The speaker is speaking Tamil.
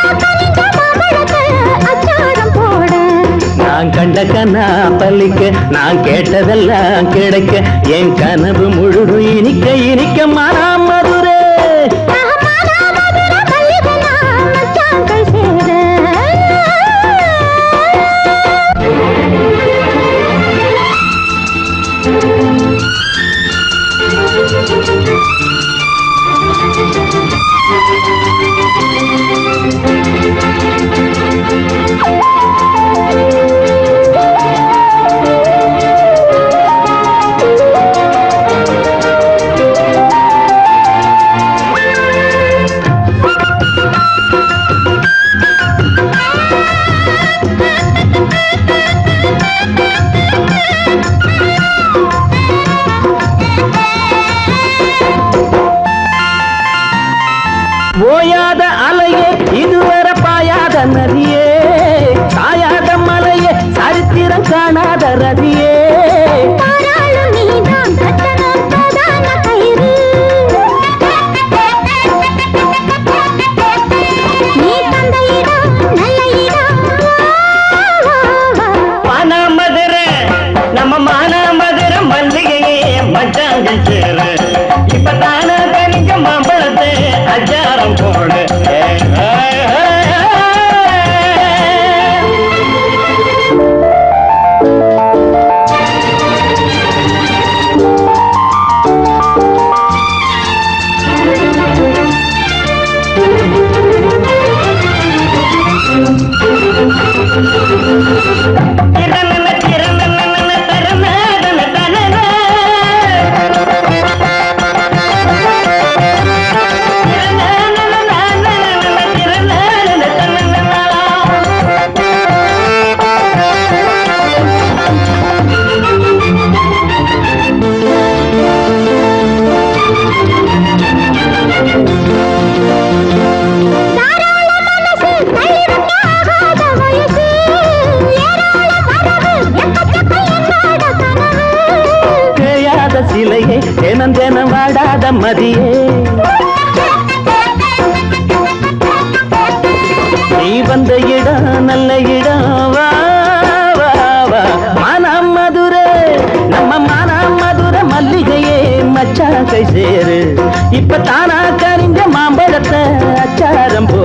நான் கண்ட கண்ணா பலிக்க நான் கேட்டதெல்லாம் கிடைக்க என் கனவு முழுதும் இனிக்க இனிக்க மனா மதுரை ஓயாத அலையே இதுவரை பாயாத நதியே சாயாத மலையே சரித்திரம் காணாத ரதியே மதுரை நம்ம மான மதுரை மல்லிகையே மச்சாங்கல் சேரு இப்ப தானே தனிக்க மாம்பழத்தை அச்சாரம் போடு ஏ, ஏ, ஏ, ஏ. திறனன, திறனனன, தரனதன, தனன. திறனனனனனனன, திறனனன, தனனன. தேயாத சிலையே தினம் தினம் வாடாத மதியே நீ வந்த இடம் நல்ல இடம் வா வா வா மனம் மதுரை நம்ம மனம் மதுரை மல்லிகையே மச்சான் கை சேரு இப்ப தானா கரிஞ்ச மாம்பழத்தை அச்சாரம் போ